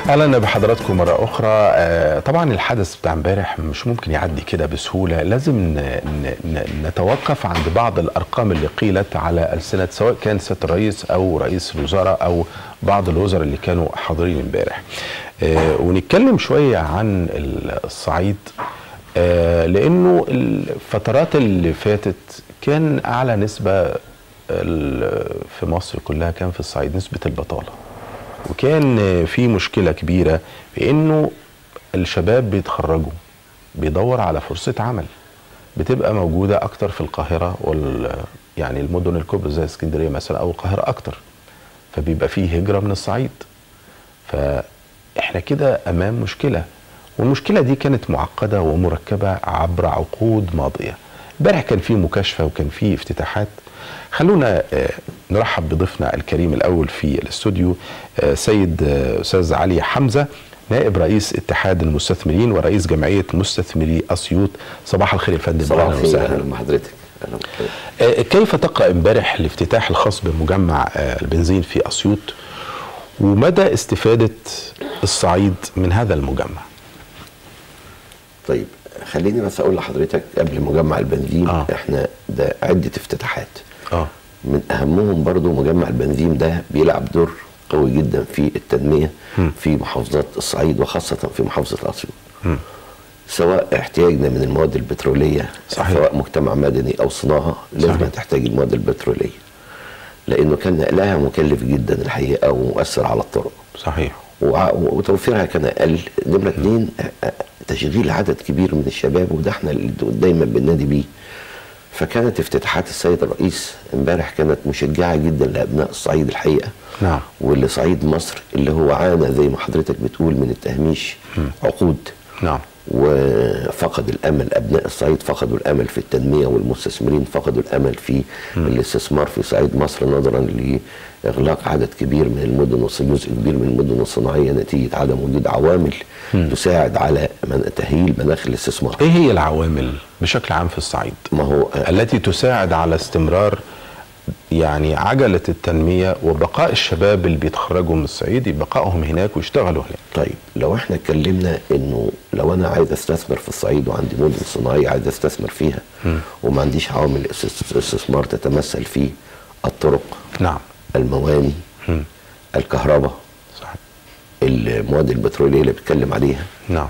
اهلا بحضراتكم مره اخرى آه، طبعا الحدث بتاع امبارح مش ممكن يعدي كده بسهوله لازم ن- ن- ن- نتوقف عند بعض الارقام اللي قيلت على السنه سواء كان سياده الرئيس او رئيس الوزراء او بعض الوزراء اللي كانوا حاضرين امبارح آه، ونتكلم شويه عن الصعيد آه، لانه الفترات اللي فاتت كان اعلى نسبه ال- في مصر كلها كان في الصعيد نسبه البطاله وكان في مشكله كبيره بانه الشباب بيتخرجوا بيدور على فرصه عمل بتبقى موجوده اكتر في القاهره وال يعني المدن الكبرى زي اسكندريه مثلا او القاهره اكتر فبيبقى فيه هجره من الصعيد فاحنا كده امام مشكله والمشكله دي كانت معقده ومركبه عبر عقود ماضيه امبارح كان في مكاشفه وكان في افتتاحات خلونا آه، نرحب بضيفنا الكريم الاول في الاستوديو آه، سيد آه، استاذ علي حمزه نائب رئيس اتحاد المستثمرين ورئيس جمعيه مستثمري اسيوط صباح الخير يا فندم صباح أهلاً الخير وسهلاً. اهلا بحضرتك اهلا بحضرتك آه، كيف تقرا امبارح الافتتاح الخاص بمجمع آه، البنزين في اسيوط ومدى استفاده الصعيد من هذا المجمع طيب خليني بس اقول لحضرتك قبل مجمع البنزين آه. احنا ده عده افتتاحات اه من اهمهم برضو مجمع البنزين ده بيلعب دور قوي جدا في التنميه مم. في محافظات الصعيد وخاصه في محافظه اسيوط مم. سواء احتياجنا من المواد البتروليه صحيح. سواء مجتمع مدني او صناعه لازم صحيح. تحتاج المواد البتروليه لانه كان نقلها مكلف جدا الحقيقه ومؤثر على الطرق صحيح وع- وتوفيرها كان اقل نمره اتنين أ- أ- تشغيل عدد كبير من الشباب وده احنا اللي دايما بننادي بيه فكانت افتتاحات السيد الرئيس امبارح كانت مشجعه جدا لابناء الصعيد الحقيقه نعم واللي صعيد مصر اللي هو عانى زي ما حضرتك بتقول من التهميش عقود نعم وفقد الامل ابناء الصعيد فقدوا الامل في التنميه والمستثمرين فقدوا الامل في الاستثمار في صعيد مصر نظرا لاغلاق عدد كبير من المدن وص- جزء كبير من المدن الصناعيه نتيجه عدم وجود عوامل تساعد على من تهيئ مناخ الاستثمار. ايه هي العوامل بشكل عام في الصعيد ما هو آه، التي تساعد على استمرار يعني عجله التنميه وبقاء الشباب اللي بيتخرجوا من الصعيد بقائهم هناك ويشتغلوا هناك طيب لو احنا اتكلمنا انه لو انا عايز استثمر في الصعيد وعندي مدن صناعيه عايز استثمر فيها وما عنديش عوامل استث- استثمار تتمثل في الطرق نعم المواني مم. الكهرباء صحيح المواد البتروليه اللي بتكلم عليها نعم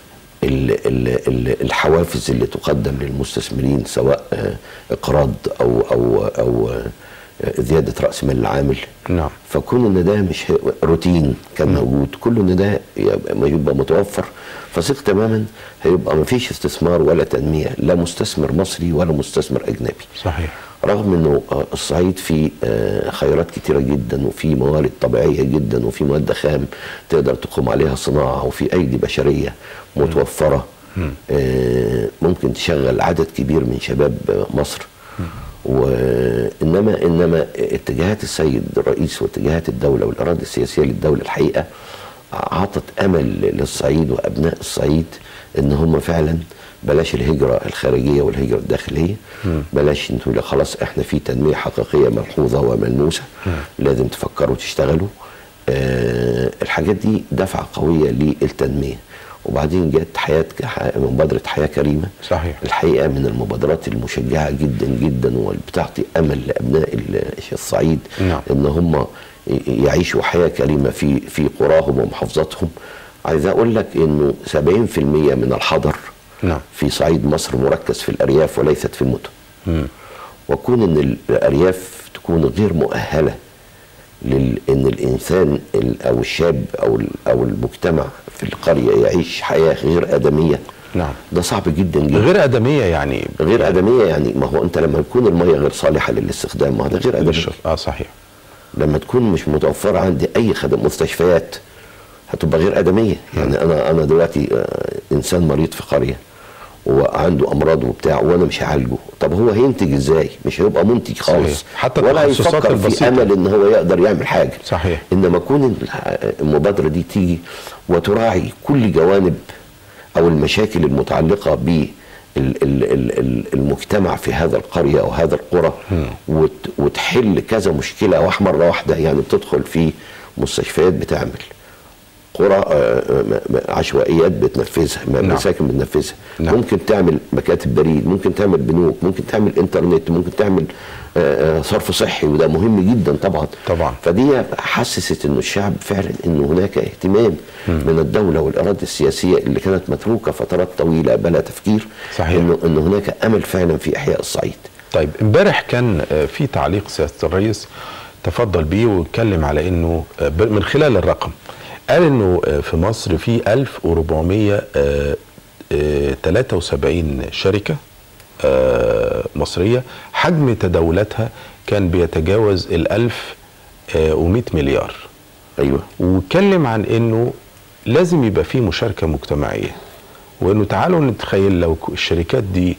ال ال ال الحوافز اللي تقدم للمستثمرين سواء آه، اقراض او او او آه، زياده راس مال العامل نعم فكون ان ده مش ه- روتين كان موجود كل ان ده يبقى ما يبقى متوفر فثق تماما هيبقى ما فيش استثمار ولا تنميه لا مستثمر مصري ولا مستثمر اجنبي صحيح رغم انه آه، الصعيد فيه آه، خيرات كتيره جدا وفي موارد طبيعيه جدا وفي مواد خام تقدر تقوم عليها صناعه وفي ايدي بشريه متوفره آه، ممكن تشغل عدد كبير من شباب آه، مصر وانما انما اتجاهات السيد الرئيس واتجاهات الدوله والاراده السياسيه للدوله الحقيقه اعطت امل للصعيد وابناء الصعيد ان هم فعلا بلاش الهجره الخارجيه والهجره الداخليه بلاش انتوا لا خلاص احنا في تنميه حقيقيه ملحوظه وملموسه لازم تفكروا تشتغلوا آه الحاجات دي دفعه قويه للتنميه وبعدين جت حياه ك- مبادره حياه كريمه صحيح الحقيقه من المبادرات المشجعه جدا جدا وبتعطي امل لابناء ال- الصعيد نعم. ان هم ي- يعيشوا حياه كريمه في في قراهم ومحافظاتهم عايز اقول لك انه 70% من الحضر نعم في صعيد مصر مركز في الارياف وليست في المدن مم. وكون ان الارياف تكون غير مؤهله لل ان الانسان ال- او الشاب او ال- او المجتمع في القريه يعيش حياه غير ادميه نعم ده صعب جدا جدا غير ادميه يعني غير ادميه يعني ما هو انت لما يكون الميه غير صالحه للاستخدام ما هو ده غير ادمي للشرب اه صحيح لما تكون مش متوفره عندي اي خدم مستشفيات هتبقى غير ادميه يعني انا انا دلوقتي آه، انسان مريض في قريه وعنده امراض وبتاع وانا مش هعالجه طب هو هينتج ازاي مش هيبقى منتج خالص صحيح. حتى ولا التخصصات هيفكر في البسيطة. امل ان هو يقدر يعمل حاجه صحيح. انما كون المبادره دي تيجي وتراعي كل جوانب او المشاكل المتعلقه ب ال- ال- ال- ال- المجتمع في هذا القريه او هذا القرى وت- وتحل كذا مشكله واحد مره واحده يعني بتدخل في مستشفيات بتعمل قرى آه، م- م- عشوائيات بتنفذها م- نعم. مساكن بتنفذها نعم. ممكن تعمل مكاتب بريد ممكن تعمل بنوك ممكن تعمل انترنت ممكن تعمل آه، آه، صرف صحي وده مهم جدا طبعا طبعا. فدي حسست انه الشعب فعلا انه هناك اهتمام من الدوله والاراده السياسيه اللي كانت متروكه فترات طويله بلا تفكير صحيح. انه انه هناك امل فعلا في احياء الصعيد طيب امبارح كان آه، في تعليق سياده الرئيس تفضل بيه واتكلم على انه آه، ب- من خلال الرقم قال انه آه، في مصر في 1473 شركه آه، مصريه حجم تداولاتها كان بيتجاوز ال 1100 مليار ايوه واتكلم عن انه لازم يبقى في مشاركه مجتمعيه وانه تعالوا نتخيل لو ك- الشركات دي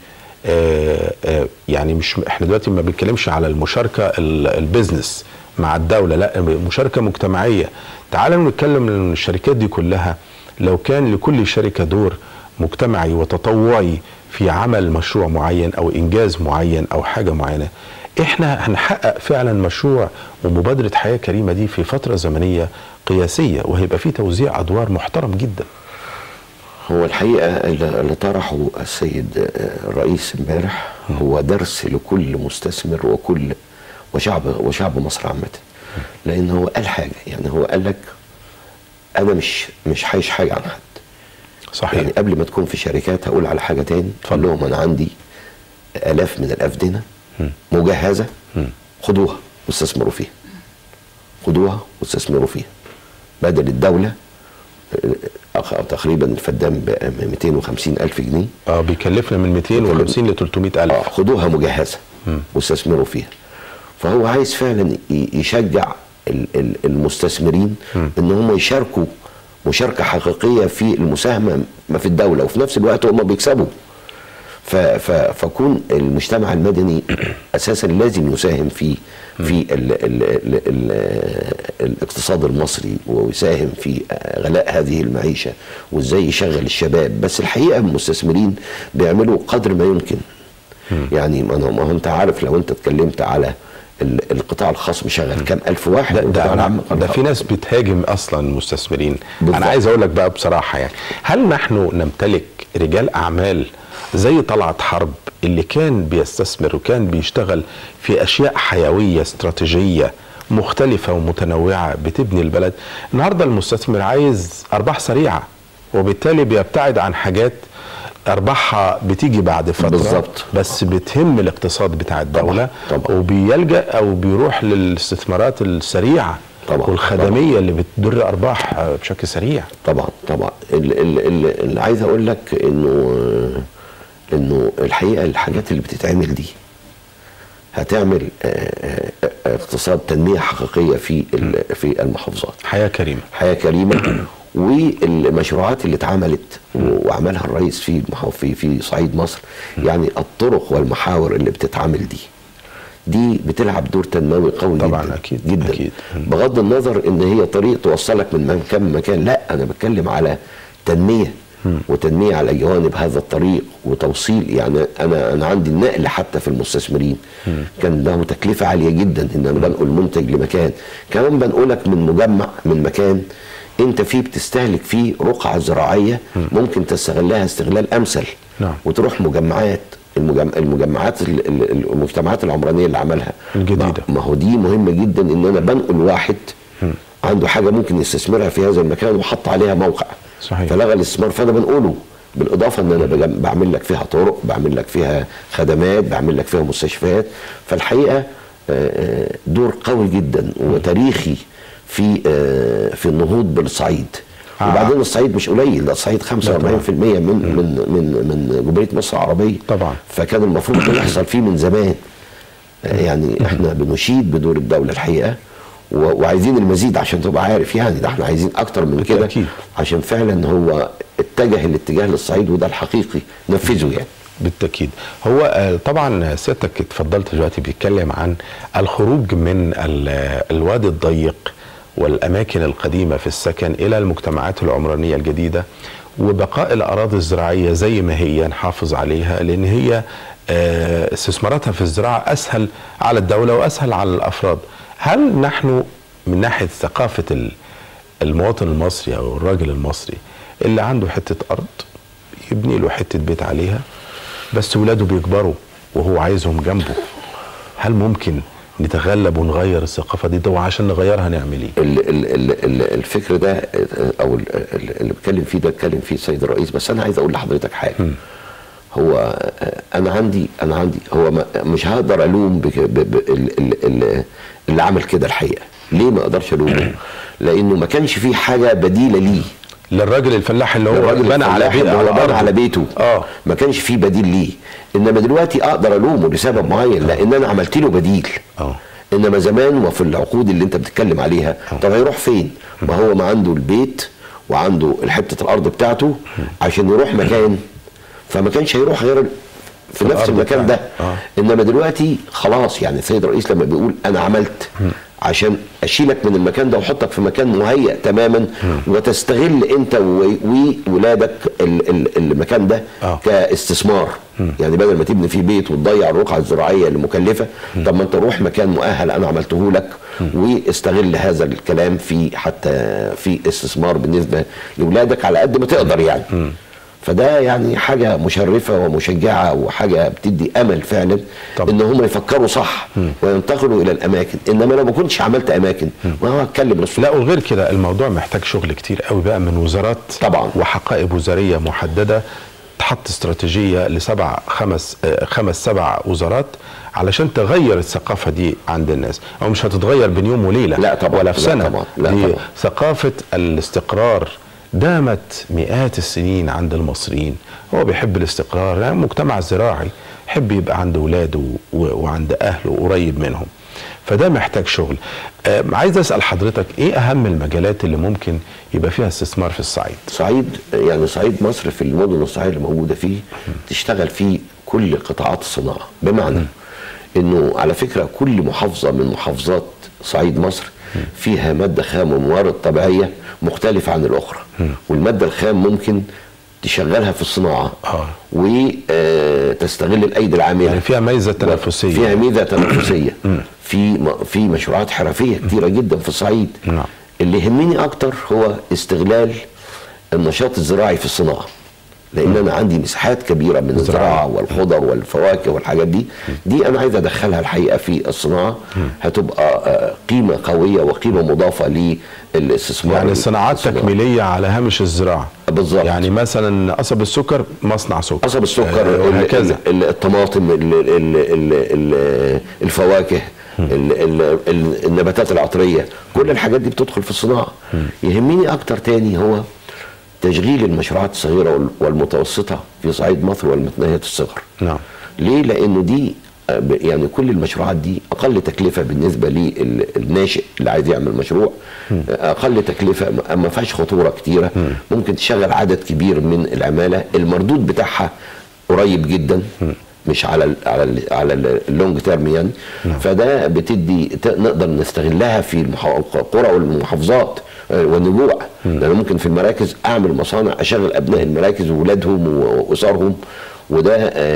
آه آه يعني مش احنا دلوقتي ما بنتكلمش على المشاركه ال- البيزنس مع الدوله لا مشاركه مجتمعيه تعالوا نتكلم ان الشركات دي كلها لو كان لكل شركه دور مجتمعي وتطوعي في عمل مشروع معين او انجاز معين او حاجه معينه احنا هنحقق فعلا مشروع ومبادره حياه كريمه دي في فتره زمنيه قياسيه وهيبقى في توزيع ادوار محترم جدا هو الحقيقه اللي اللي طرحه السيد آه، الرئيس امبارح هو درس لكل مستثمر وكل وشعب وشعب مصر عامه لان هو قال حاجه يعني هو قال لك انا مش مش حايش حاجه عن حد صحيح يعني قبل ما تكون في شركات هقول على حاجه تاني قال لهم انا عندي الاف من الافدنه مجهزه خدوها واستثمروا فيها خدوها واستثمروا فيها بدل الدوله آه، أخ- تقريبا الفدان ب 250 الف جنيه اه بيكلفنا من 250 ل 300 اه الف خدوها مجهزه واستثمروا فيها فهو عايز فعلا ي- يشجع ال- ال- المستثمرين ان هم يشاركوا مشاركه حقيقيه في المساهمه ما في الدوله وفي نفس الوقت هم بيكسبوا ف- ف- فكون المجتمع المدني اساسا لازم يساهم في في ال ال ال ال الاقتصاد المصري ويساهم في غلاء هذه المعيشه وازاي يشغل الشباب بس الحقيقه المستثمرين بيعملوا قدر ما يمكن يعني ما أنا- ما هو انت عارف لو انت اتكلمت على ال- القطاع الخاص مشغل كام الف واحد ده, والقطاع ده, العام ده في ناس بتهاجم اصلا المستثمرين بالظبط. انا عايز اقول لك بقى بصراحه يعني هل نحن نمتلك رجال اعمال زي طلعت حرب اللي كان بيستثمر وكان بيشتغل في اشياء حيويه استراتيجيه مختلفه ومتنوعه بتبني البلد النهارده المستثمر عايز ارباح سريعه وبالتالي بيبتعد عن حاجات ارباحها بتيجي بعد فتره بالظبط. بس بتهم الاقتصاد بتاع الدوله طبعا. وبيلجا او بيروح للاستثمارات السريعه طبعا. والخدميه اللي بتدر ارباح آه، بشكل سريع طبعا طبعا ال- ال- ال- اللي عايز اقول لك انه انه الحقيقه الحاجات اللي بتتعمل دي هتعمل آه، آه، آه، اقتصاد تنميه حقيقيه في ال- في المحافظات حياه كريمه حياه كريمه والمشروعات اللي اتعملت وعملها الرئيس في المحا- في في صعيد مصر يعني الطرق والمحاور اللي بتتعمل دي دي بتلعب دور تنموي قوي طبعاً جدا أكيد، جدا أكيد. بغض النظر ان هي طريق توصلك من مكان لمكان لا انا بتكلم على تنميه وتنميه على جوانب هذا الطريق وتوصيل يعني انا انا عندي النقل حتى في المستثمرين كان له تكلفه عاليه جدا ان انا بنقل منتج لمكان كمان بنقلك من مجمع من مكان انت فيه بتستهلك فيه رقعه زراعيه ممكن تستغلها استغلال امثل نعم. وتروح مجمعات المجم... المجمعات ال- ال- المجتمعات العمرانيه اللي عملها الجديدة. ما- ما هو دي مهمه جدا ان انا بنقل واحد عنده حاجه ممكن يستثمرها في هذا المكان وحط عليها موقع صحيح. فلغى الاستثمار فانا بنقله بالاضافه ان انا بجم- بعمل لك فيها طرق بعمل لك فيها خدمات بعمل لك فيها مستشفيات فالحقيقه آه، آه، دور قوي جدا وتاريخي في آه، في النهوض بالصعيد آه. وبعدين الصعيد مش قليل ده الصعيد 45% من من من من جمهوريه مصر العربيه طبعا. فكان المفروض ده يحصل فيه من زمان آه، يعني احنا بنشيد بدور الدوله الحقيقه و- وعايزين المزيد عشان تبقى عارف يعني ده احنا عايزين اكتر من كده بالتأكيد. عشان فعلا هو اتجه الاتجاه للصعيد وده الحقيقي نفذه يعني بالتاكيد هو آه، طبعا سيادتك اتفضلت دلوقتي بيتكلم عن الخروج من ال- الوادي الضيق والاماكن القديمه في السكن الى المجتمعات العمرانيه الجديده وبقاء الاراضي الزراعيه زي ما هي نحافظ عليها لان هي آه، استثماراتها في الزراعه اسهل على الدوله واسهل على الافراد هل نحن من ناحيه ثقافه ال- المواطن المصري او الراجل المصري اللي عنده حته ارض يبني له حته بيت عليها بس ولاده بيكبروا وهو عايزهم جنبه هل ممكن نتغلب ونغير الثقافه دي ده عشان نغيرها نعمل ايه ال ال ال ال الفكر ده او ال- ال- اللي بتكلم فيه ده اتكلم فيه السيد الرئيس بس انا عايز اقول لحضرتك حاجه هو انا عندي انا عندي هو ما مش هقدر الوم بك- ب- ب- ال- ال- ال- اللي عمل كده الحقيقه ليه ما اقدرش الومه لانه ما كانش فيه حاجه بديله ليه للراجل الفلاح اللي هو الراجل بنى على الفلاح بيت اللي هو بنى أرضه. على بيته اه ما كانش فيه بديل ليه انما دلوقتي اقدر الومه لسبب معين لان انا عملت له بديل اه انما زمان وفي العقود اللي انت بتتكلم عليها طب هيروح فين ما هو ما عنده البيت وعنده حته الارض بتاعته عشان يروح مكان فما كانش هيروح غير في نفس الأرض المكان ده بتاعته. آه. انما دلوقتي خلاص يعني السيد الرئيس لما بيقول انا عملت عشان اشيلك من المكان ده واحطك في مكان مهيأ تماما وتستغل انت و- وولادك ال- ال- المكان ده آه. كاستثمار يعني بدل ما تبني فيه بيت وتضيع الرقعه الزراعيه اللي مكلفه طب ما انت روح مكان مؤهل انا عملته لك واستغل هذا الكلام في حتى في استثمار بالنسبه لاولادك على قد ما تقدر يعني فده يعني حاجه مشرفه ومشجعه وحاجه بتدي امل فعلا طبعا. ان هم يفكروا صح وينتقلوا الى الاماكن انما لو ما كنتش عملت اماكن ما هو هتكلم للصبح لا وغير كده الموضوع محتاج شغل كتير قوي بقى من وزارات طبعا. وحقائب وزاريه محدده تحط استراتيجيه لسبع خمس آه، خمس سبع وزارات علشان تغير الثقافه دي عند الناس او مش هتتغير بين يوم وليله لا طبعا، ولا في لا سنه طبعا، لا دي طبعا. ثقافه الاستقرار دامت مئات السنين عند المصريين هو بيحب الاستقرار يعني مجتمع زراعي يحب يبقى عند اولاده و- وعند اهله قريب منهم فده محتاج شغل آه، عايز اسال حضرتك ايه اهم المجالات اللي ممكن يبقى فيها استثمار في الصعيد صعيد يعني صعيد مصر في المدن الصعيد اللي موجوده فيه تشتغل فيه كل قطاعات الصناعه بمعنى انه على فكره كل محافظه من محافظات صعيد مصر فيها ماده خام وموارد طبيعيه مختلفه عن الاخرى والماده الخام ممكن تشغلها في الصناعه آه. وتستغل الايدي العامله يعني فيها ميزه تنافسيه فيها ميزه تنافسيه في م- في مشروعات حرفيه كتيره جدا في الصعيد نعم. اللي يهمني اكتر هو استغلال النشاط الزراعي في الصناعه لان انا عندي مساحات كبيره من الزراعه والخضر والفواكه والحاجات دي دي انا عايز ادخلها الحقيقه في الصناعه هتبقى آه، قيمه قويه وقيمه مضافه للاستثمار يعني صناعات الصناعي. تكميليه على هامش الزراعه بالظبط. يعني مثلا قصب السكر مصنع سكر قصب السكر آه، ال- وهكذا ال- الطماطم ال- ال- ال- ال- الفواكه ال- ال- ال- النباتات العطريه كل الحاجات دي بتدخل في الصناعه يهمني اكتر تاني هو تشغيل المشروعات الصغيره وال- والمتوسطه في صعيد مصر والمتناهيه الصغر نعم ليه لانه دي آه، ب- يعني كل المشروعات دي اقل تكلفه بالنسبه للناشئ اللي عايز يعمل مشروع آه، اقل تكلفه ما- ما فيهاش خطوره كتيره ممكن تشغل عدد كبير من العماله المردود بتاعها قريب جدا مش على ال على ال على ال- اللونج تيرم يعني فده بتدي ت- نقدر نستغلها في المح- القرى والمحافظات آه، والنجوع لان ممكن في المراكز اعمل مصانع اشغل ابناء المراكز واولادهم واسرهم وده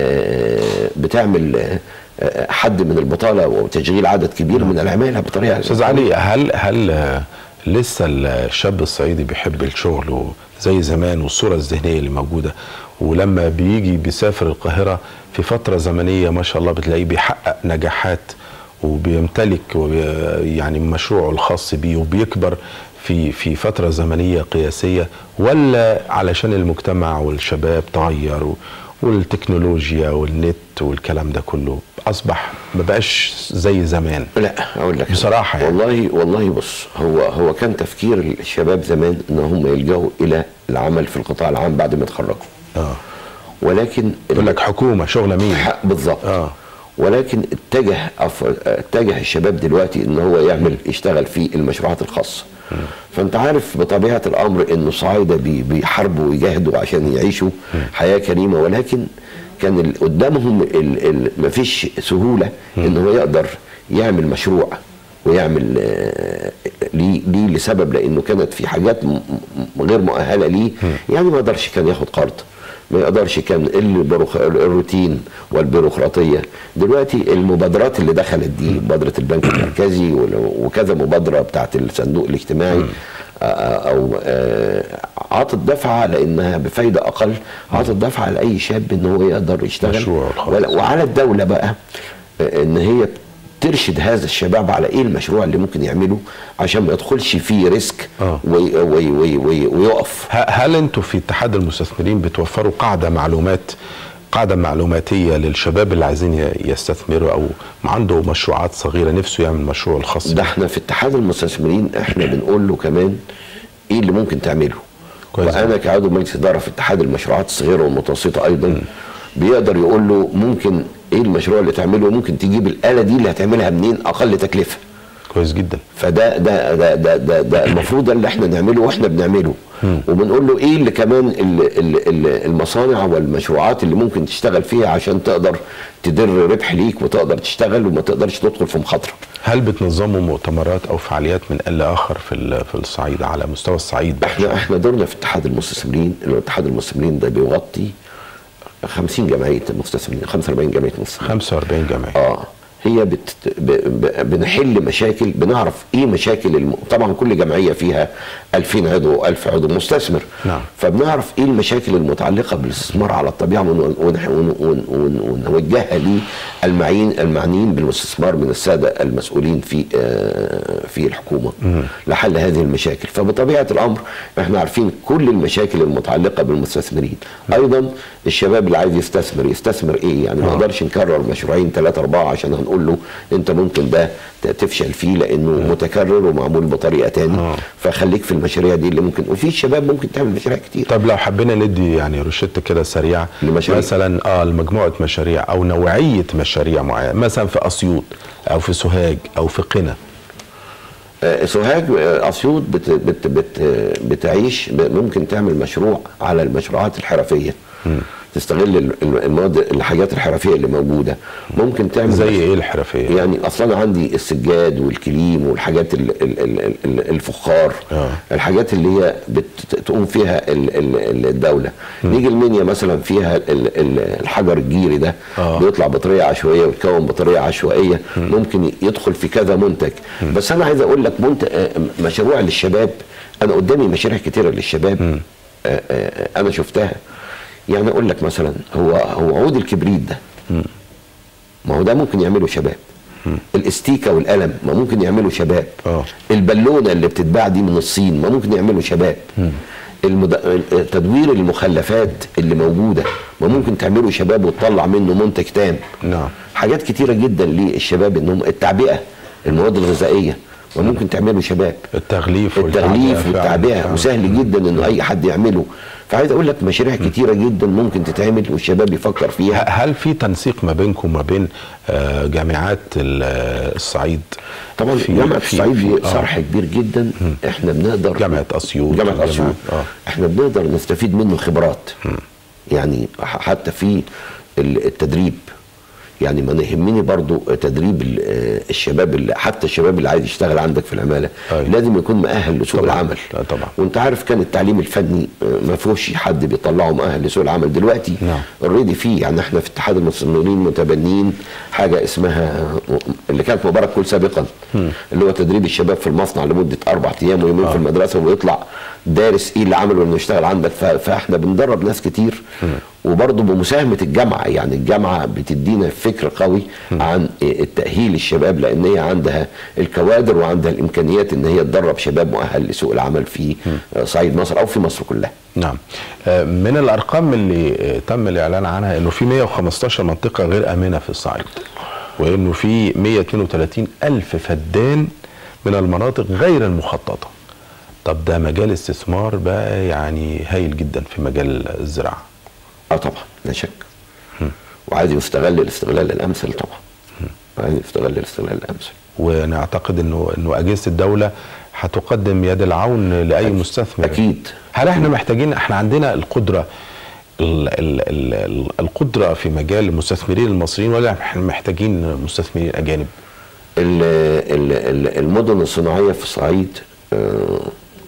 آه، بتعمل آه، آه، حد من البطاله وتشغيل عدد كبير من العماله بطريقه استاذ علي هل هل آه، لسه الشاب الصعيدي بيحب الشغل و- زي زمان والصوره الذهنيه اللي موجوده ولما بيجي بيسافر القاهره في فتره زمنيه ما شاء الله بتلاقيه بيحقق نجاحات وبيمتلك وبي يعني مشروعه الخاص بيه وبيكبر في في فتره زمنيه قياسيه ولا علشان المجتمع والشباب تغير و- والتكنولوجيا والنت والكلام ده كله اصبح ما بقاش زي زمان لا اقول لك بصراحة يعني. والله والله بص هو هو كان تفكير الشباب زمان ان هم يلجأوا الى العمل في القطاع العام بعد ما يتخرجوا اه ولكن يقول لك حكومه شغله مين حق بالظبط اه ولكن اتجه أف... اتجه الشباب دلوقتي ان هو يعمل يشتغل في المشروعات الخاصه فانت عارف بطبيعه الامر انه الصعايده بي... بيحاربوا ويجاهدوا عشان يعيشوا حياه كريمه ولكن كان ال- قدامهم ال... ال... مفيش سهوله ان هو يقدر يعمل مشروع ويعمل آه، ليه ليه لسبب لانه كانت في حاجات م- م- غير مؤهله ليه يعني ما يقدرش كان ياخد قرض ما يقدرش كان البروخ... الروتين والبيروقراطيه دلوقتي المبادرات اللي دخلت دي مبادره البنك المركزي ول- وكذا مبادره بتاعت الصندوق الاجتماعي آه، او آه، عطت دفعه لانها بفايده اقل عطت دفعه لاي شاب ان هو يقدر يشتغل مشروع الخاص. ولا- وعلى الدوله بقى آه، ان هي ترشد هذا الشباب على ايه المشروع اللي ممكن يعمله عشان ما يدخلش فيه ريسك آه. وي وي وي وي ويقف ه- هل انتوا في اتحاد المستثمرين بتوفروا قاعده معلومات قاعده معلوماتيه للشباب اللي عايزين ي- يستثمروا او عنده مشروعات صغيره نفسه يعمل مشروع الخاص ده بيه؟ احنا في اتحاد المستثمرين احنا بنقول له كمان ايه اللي ممكن تعمله كويس. وانا كعضو مجلس اداره في اتحاد المشروعات الصغيره والمتوسطه ايضا بيقدر يقول له ممكن ايه المشروع اللي تعمله ممكن تجيب الاله دي اللي هتعملها منين اقل تكلفه كويس جدا فده ده ده ده ده, ده المفروض ده اللي احنا نعمله واحنا بنعمله وبنقول له ايه اللي كمان ال- ال- ال- المصانع والمشروعات اللي ممكن تشتغل فيها عشان تقدر تدر ربح ليك وتقدر تشتغل وما تقدرش تدخل في مخاطره هل بتنظموا مؤتمرات او فعاليات من آن لاخر في ال- في الصعيد على مستوى الصعيد بقى؟ احنا احنا دورنا في اتحاد المستثمرين اللي هو اتحاد المستثمرين ده بيغطي 50 جمعيه مستثمرين 45 جمعيه مستثمرين 45 جمعيه اه هي بت... ب... ب... بنحل مشاكل بنعرف ايه مشاكل الم... طبعا كل جمعيه فيها 2000 عضو 1000 عضو مستثمر نعم. فبنعرف ايه المشاكل المتعلقه بالاستثمار على الطبيعه ون... ون... ون... ون... ون... ونوجهها للمعنيين المعنيين بالاستثمار من الساده المسؤولين في آه في الحكومه لحل هذه المشاكل فبطبيعه الامر احنا عارفين كل المشاكل المتعلقه بالمستثمرين ايضا الشباب اللي عايز يستثمر يستثمر ايه يعني ما آه. نقدرش نكرر مشروعين ثلاثة أربعة عشان هنقول له أنت ممكن ده ت- تفشل فيه لأنه متكرر ومعمول بطريقة تاني آه. فخليك في المشاريع دي اللي ممكن وفي شباب ممكن تعمل مشاريع كتير طب لو حبينا ندي يعني روشته كده سريعه لمشاريع. مثلا اه لمجموعه مشاريع او نوعيه مشاريع معينه مثلا في اسيوط او في سوهاج او في قنا آه، سوهاج آه، أسيوط بت بت بت بتعيش ب- ممكن تعمل مشروع على المشروعات الحرفية تستغل ال- ال- المواد الحاجات الحرفية اللي موجودة ممكن تعمل زي مش- ايه الحرفيه؟ يعني اصلا انا عندي السجاد والكليم والحاجات ال- ال- ال- ال- الفخار آه. الحاجات اللي هي بتقوم فيها ال- ال- الدوله نيجي المنيا مثلا فيها ال- ال- الحجر الجيري ده آه. بيطلع بطاريه عشوائيه ويتكون بطاريه عشوائيه ممكن يدخل في كذا منتج بس انا عايز اقول لك منتج مشروع للشباب انا قدامي مشاريع كتيره للشباب آه، آه، انا شفتها يعني اقول لك مثلا هو هو عود الكبريت ده ما هو ده ممكن يعمله شباب الاستيكه والقلم ما ممكن يعمله شباب آه. البالونه اللي بتتباع دي من الصين ما ممكن يعمله شباب المد... تدوير المخلفات اللي موجوده ما ممكن تعمله شباب وتطلع منه منتج تام نعم حاجات كتيره جدا للشباب انهم التعبئه المواد الغذائيه ما ممكن تعمله شباب التغليف التغليف فعلاً. والتعبئه فعلاً. وسهل جدا انه اي حد يعمله فعايز اقول لك مشاريع كتيره جدا ممكن تتعمل والشباب يفكر فيها ه- هل في تنسيق ما بينكم وما بين آه، جامعات ال- آه، الصعيد؟ طبعا في- جامعه في- الصعيد دي آه. صرح كبير جدا احنا بنقدر جامعة أسيوط جامعه وجامعة- اسيوط آه. احنا بنقدر نستفيد منه خبرات يعني ح- حتى في ال- التدريب يعني ما يهمني برضو تدريب ال- آه، الشباب اللي حتى الشباب اللي عايز يشتغل عندك في العماله أيوة. لازم يكون مؤهل لسوق طبعاً. العمل لا طبعاً. وانت عارف كان التعليم الفني آه، ما فيهوش حد بيطلعه مؤهل لسوق العمل دلوقتي نعم. اوريدي فيه يعني احنا في اتحاد المصممين متبنيين حاجه اسمها اللي كانت مبارك كل سابقا اللي هو تدريب الشباب في المصنع لمده اربع ايام ويومين آه. في المدرسه ويطلع دارس ايه اللي عمله انه يشتغل عندك ف- فاحنا بندرب ناس كتير وبرضه بمساهمه الجامعه يعني الجامعه بتدينا فكر قوي عن التاهيل الشباب لان هي عندها الكوادر وعندها الامكانيات ان هي تدرب شباب مؤهل لسوق العمل في صعيد مصر او في مصر كلها نعم آه، من الارقام اللي آه، تم الاعلان عنها انه في 115 منطقه غير امنه في الصعيد وانه في 132 الف فدان من المناطق غير المخططه طب ده مجال استثمار بقى يعني هايل جدا في مجال الزراعه اه طبعا لا شك وعايز يستغل الاستغلال الامثل طبعا عايز يستغل الاستغلال الامثل ونعتقد انه انه اجهزه الدوله هتقدم يد العون لاي مستثمر اكيد هل احنا محتاجين احنا عندنا القدره ال ال ال ال القدره في مجال المستثمرين المصريين ولا احنا محتاجين مستثمرين اجانب؟ ال- ال- ال- المدن الصناعيه في الصعيد آه،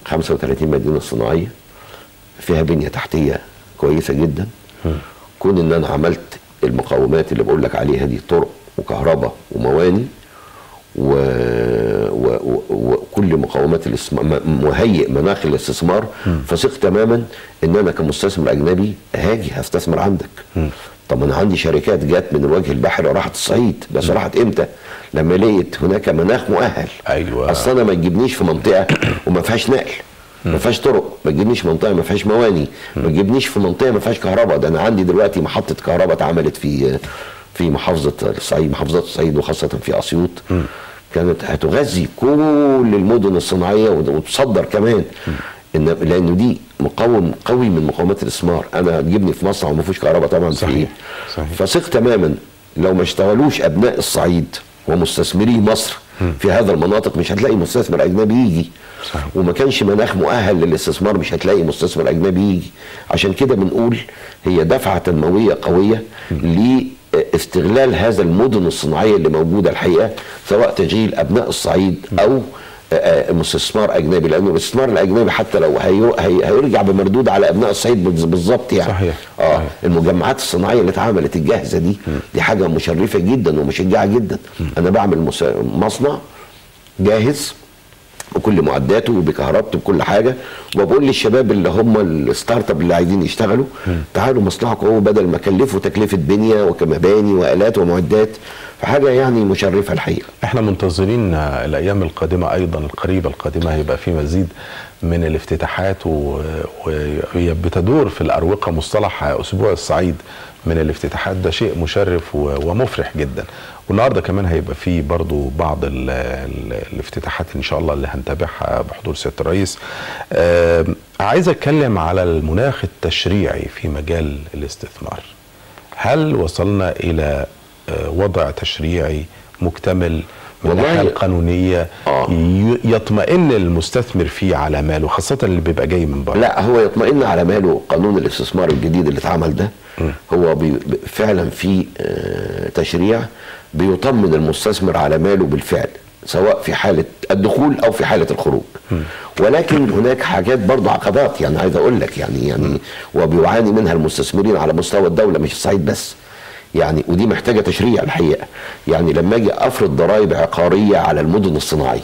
35 مدينه صناعيه فيها بنيه تحتيه كويسه جدا كون ان انا عملت المقومات اللي بقول لك عليها دي طرق وكهرباء ومواني و- و- و- وكل كل مقومات الاستثمار م- مهيئ مناخ الاستثمار فثق تماما ان انا كمستثمر اجنبي هاجي هستثمر عندك طب انا عندي شركات جت من الوجه البحري وراحت الصعيد بس راحت امتى؟ لما لقيت هناك مناخ مؤهل أيوة. اصل انا ما تجيبنيش في منطقه وما فيهاش نقل ما فيهاش طرق ما تجيبنيش في منطقه ما فيهاش مواني ما تجيبنيش في منطقه ما فيهاش كهرباء ده انا عندي دلوقتي محطه كهرباء اتعملت في في محافظه الصعيد محافظات الصعيد وخاصه في اسيوط كانت هتغذي كل المدن الصناعيه وت- وتصدر كمان ان لانه دي مقوم قوي من مقومات الاستثمار انا هتجيبني في مصنع وما فيهوش كهرباء طبعا في صحيح. إيه؟ صحيح. فثق تماما لو ما اشتغلوش ابناء الصعيد ومستثمري مصر في هذا المناطق مش هتلاقي مستثمر اجنبي يجي صحيح. وما كانش مناخ مؤهل للاستثمار مش هتلاقي مستثمر اجنبي يجي عشان كده بنقول هي دفعه تنمويه قويه لاستغلال هذا المدن الصناعيه اللي موجوده الحقيقه سواء تشغيل ابناء الصعيد او آه، آه، مستثمار اجنبي لانه الاستثمار الاجنبي حتى لو هي- هي- هيرجع بمردود على ابناء الصعيد بالز- بالظبط يعني صحيح. اه صحيح. المجمعات الصناعيه اللي اتعملت الجاهزه دي دي حاجه مشرفه جدا ومشجعه جدا انا بعمل مس- مصنع جاهز بكل معداته وبكهربته بكل حاجه وبقول للشباب اللي هم الستارت اب اللي عايزين يشتغلوا تعالوا مصنعكم هو بدل ما كلفوا تكلفه بنيه وكمباني والات ومعدات فحاجه يعني مشرفه الحقيقه احنا منتظرين آه، الايام القادمه ايضا القريبه القادمه هيبقى في مزيد من الافتتاحات و- وهي بتدور في الاروقه مصطلح اسبوع الصعيد من الافتتاحات ده شيء مشرف و- ومفرح جدا والنهارده كمان هيبقى في برضو بعض ال ال الافتتاحات ان شاء الله اللي هنتابعها بحضور سياده الرئيس آم، عايز اتكلم على المناخ التشريعي في مجال الاستثمار هل وصلنا الى آه، وضع تشريعي مكتمل من والله- الناحيه القانونيه آه. ي- يطمئن المستثمر فيه على ماله خاصه اللي بيبقى جاي من بره لا هو يطمئن على ماله قانون الاستثمار الجديد اللي اتعمل ده هو بي ب- فعلا في آه، تشريع بيطمن المستثمر على ماله بالفعل سواء في حالة الدخول أو في حالة الخروج ولكن هناك حاجات برضه عقبات يعني عايز أقول لك يعني يعني وبيعاني منها المستثمرين على مستوى الدولة مش الصعيد بس يعني ودي محتاجة تشريع الحقيقة يعني لما أجي أفرض ضرائب عقارية على المدن الصناعية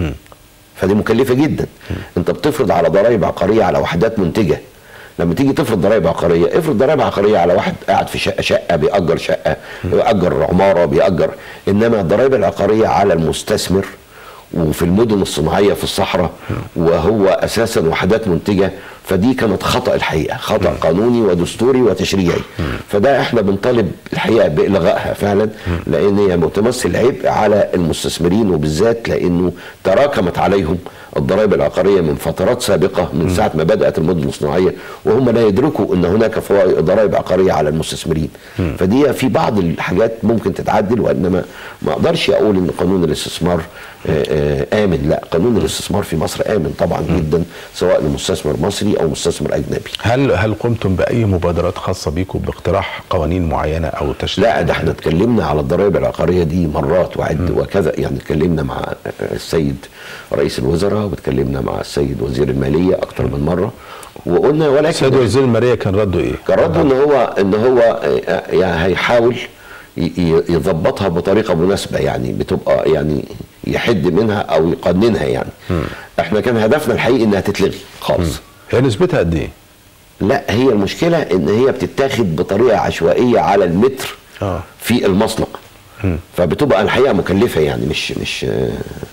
فدي مكلفه جدا انت بتفرض على ضرائب عقاريه على وحدات منتجه لما تيجي تفرض ضرائب عقاريه افرض ضرائب عقاريه على واحد قاعد في شقه شقه بيأجر شقه بيأجر عماره بيأجر انما الضرائب العقاريه على المستثمر وفي المدن الصناعيه في الصحراء وهو اساسا وحدات منتجه فدي كانت خطا الحقيقه خطا قانوني ودستوري وتشريعي فده احنا بنطالب الحقيقه بالغائها فعلا لان هي متمثل عبء على المستثمرين وبالذات لانه تراكمت عليهم الضرائب العقاريه من فترات سابقه من ساعه ما بدات المدن الصناعيه وهم لا يدركوا ان هناك فوائد ضرائب عقاريه على المستثمرين فدي في بعض الحاجات ممكن تتعدل وانما ما اقدرش اقول ان قانون الاستثمار آه، آه، امن لا قانون الاستثمار في مصر امن طبعا جدا سواء لمستثمر مصري او مستثمر اجنبي هل هل قمتم باي مبادرات خاصه بيكم باقتراح قوانين معينه او تشريع لا ده احنا اتكلمنا على الضرائب العقاريه دي مرات وعد وكذا يعني اتكلمنا مع السيد رئيس الوزراء واتكلمنا مع السيد وزير الماليه اكتر من مره وقلنا ولكن سيد وزير الماليه كان رده ايه؟ كان رده ان هو ان هو آه، يعني هيحاول ي- ي- يظبطها بطريقه مناسبه يعني بتبقى يعني يحد منها او يقننها يعني احنا كان هدفنا الحقيقي انها تتلغي خالص هي نسبتها قد ايه؟ لا هي المشكله ان هي بتتاخد بطريقه عشوائيه على المتر آه. في المصنع فبتبقى الحقيقه مكلفه يعني مش مش آه،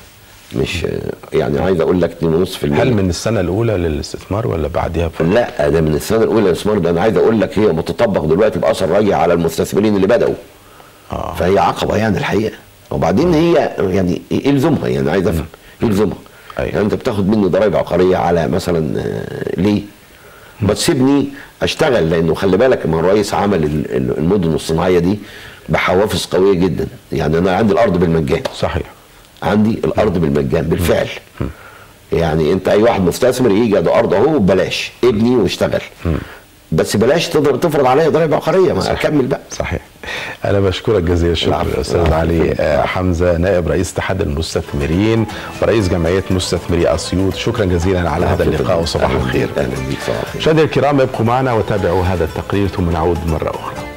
مش آه، يعني عايز اقول لك 2.5% هل من السنه الاولى للاستثمار ولا بعدها بفترة؟ لا ده من السنه الاولى للاستثمار ده انا عايز اقول لك هي متطبق دلوقتي باثر راجع على المستثمرين اللي بداوا آه. فهي عقبه يعني الحقيقه وبعدين هي يعني يلزمها يعني عايز افهم يلزمها أيوة. يعني انت بتاخد مني ضرائب عقاريه على مثلا آه، ليه؟ ما تسيبني اشتغل لانه خلي بالك ما الرئيس عمل ال- ال- المدن الصناعيه دي بحوافز قويه جدا يعني انا عندي الارض بالمجان صحيح عندي الارض بالمجان بالفعل يعني انت اي واحد مستثمر يجي ده ارض اهو ببلاش ابني واشتغل بس بلاش تقدر تفرض عليا ضرائب عقاريه ما اكمل بقى صحيح انا بشكرك جزيل الشكر العفو. استاذ العفو. علي آه، حمزه نائب رئيس اتحاد المستثمرين ورئيس جمعيه مستثمري اسيوط شكرا جزيلا على هذا اللقاء وصباح أهلاً الخير بيك، اهلا بيك صباح الخير مشاهدينا الكرام ابقوا معنا وتابعوا هذا التقرير ثم نعود مره اخرى